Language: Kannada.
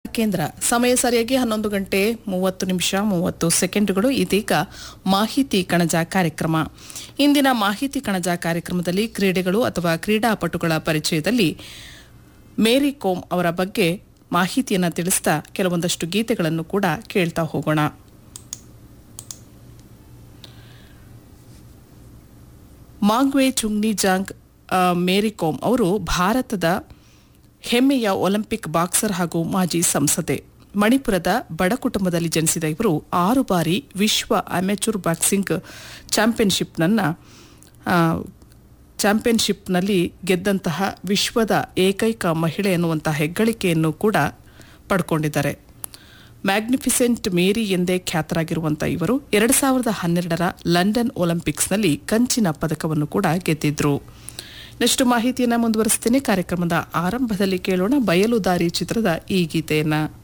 ಕೇಂದ್ರ ಸಮಯ ಸರಿಯಾಗಿ ಹನ್ನೊಂದು ಗಂಟೆ ಮೂವತ್ತು ನಿಮಿಷ ಮೂವತ್ತು ಸೆಕೆಂಡುಗಳು ಇದೀಗ ಮಾಹಿತಿ ಕಣಜ ಕಾರ್ಯಕ್ರಮ ಇಂದಿನ ಮಾಹಿತಿ ಕಣಜ ಕಾರ್ಯಕ್ರಮದಲ್ಲಿ ಕ್ರೀಡೆಗಳು ಅಥವಾ ಕ್ರೀಡಾಪಟುಗಳ ಪರಿಚಯದಲ್ಲಿ ಮೇರಿ ಕೋಮ್ ಅವರ ಬಗ್ಗೆ ಮಾಹಿತಿಯನ್ನು ತಿಳಿಸ್ತಾ ಕೆಲವೊಂದಷ್ಟು ಗೀತೆಗಳನ್ನು ಕೂಡ ಕೇಳ್ತಾ ಹೋಗೋಣ ಮಾಂಗ್ವೆ ಚುಂಗ್ನಿ ಜಾಂಗ್ ಆ, ಮೇರಿ ಕೋಮ್ ಅವರು ಭಾರತದ ಹೆಮ್ಮೆಯ ಒಲಿಂಪಿಕ್ ಬಾಕ್ಸರ್ ಹಾಗೂ ಮಾಜಿ ಸಂಸದೆ ಮಣಿಪುರದ ಬಡ ಕುಟುಂಬದಲ್ಲಿ ಜನಿಸಿದ ಇವರು ಆರು ಬಾರಿ ವಿಶ್ವ ಅಮೆಚೂರ್ ಬಾಕ್ಸಿಂಗ್ ಚಾಂಪಿಯನ್ಶಿಪ್ನನ್ನ ಆ, ಚಾಂಪಿಯನ್ಶಿಪ್ನಲ್ಲಿ ಗೆದ್ದಂತಹ ವಿಶ್ವದ ಏಕೈಕ ಮಹಿಳೆ ಎನ್ನುವಂತಹ ಹೆಗ್ಗಳಿಕೆಯನ್ನು ಕೂಡ ಪಡ್ಕೊಂಡಿದ್ದಾರೆ ಮ್ಯಾಗ್ನಿಫಿಸೆಂಟ್ ಮೇರಿ ಎಂದೇ ಖ್ಯಾತರಾಗಿರುವಂಥ ಇವರು ಎರಡು ಸಾವಿರದ ಹನ್ನೆರಡರ ಲಂಡನ್ ಒಲಿಂಪಿಕ್ಸ್ನಲ್ಲಿ ಕಂಚಿನ ಪದಕವನ್ನು ಕೂಡ ಗೆದ್ದಿದ್ರು ನೆಕ್ಸ್ಟ್ ಮಾಹಿತಿಯನ್ನು ಮುಂದುವರಿಸ್ತೇನೆ ಕಾರ್ಯಕ್ರಮದ ಆರಂಭದಲ್ಲಿ ಕೇಳೋಣ ಬಯಲುದಾರಿ ಚಿತ್ರದ ಈ ಗೀತೆಯನ್ನ